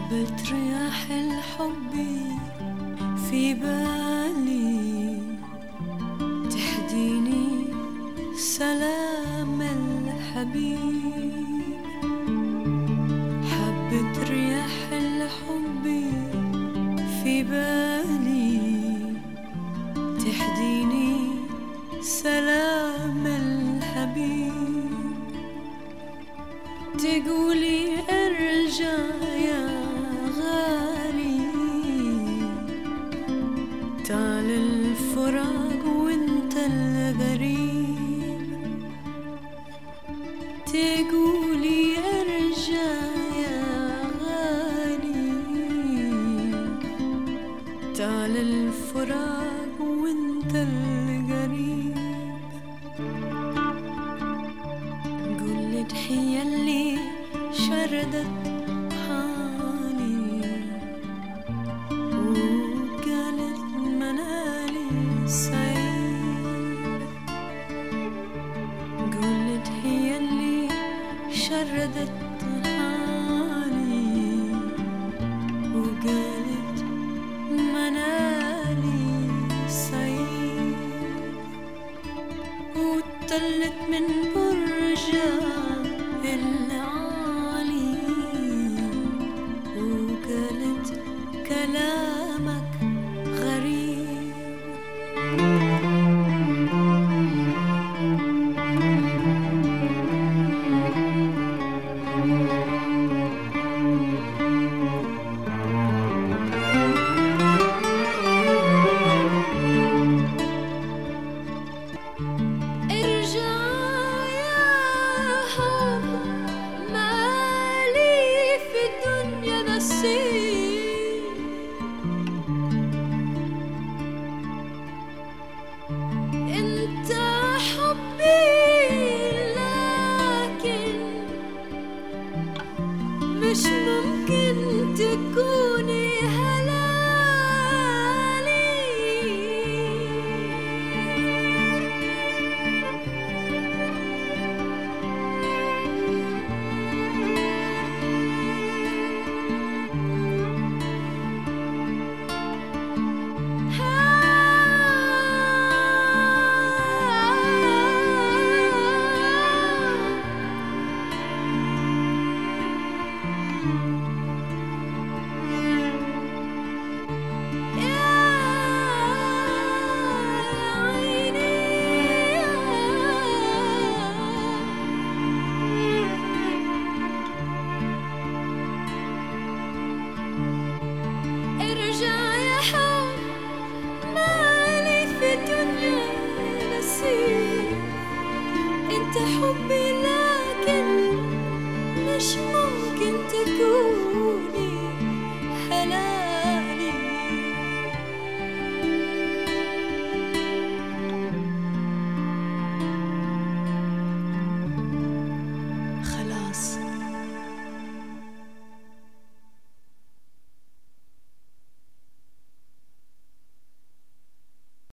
حبة رياح الحب في بالي تهديني سلام الحبيب حبة رياح الحب في بالي تهديني سلام الحبيب تقولي ارجع يا غالي تعال الفراق وانت الغريب تقولي ارجع يا غالي تعال الفراق وانت القريب قول تحية اللي شردت حالي وقالت منالي سعيد قول تحية اللي شردت حالي وقالت منالي سعيد وطلت من برجها العالي وقالت كلامك غريب ارجع يا حب مالي في الدنيا نصيب انت حبي لكن مش ممكن تكوني هلالي ارجع يا حب مالي في الدنيا نسيب انت حبي لكن مش ممكن تكون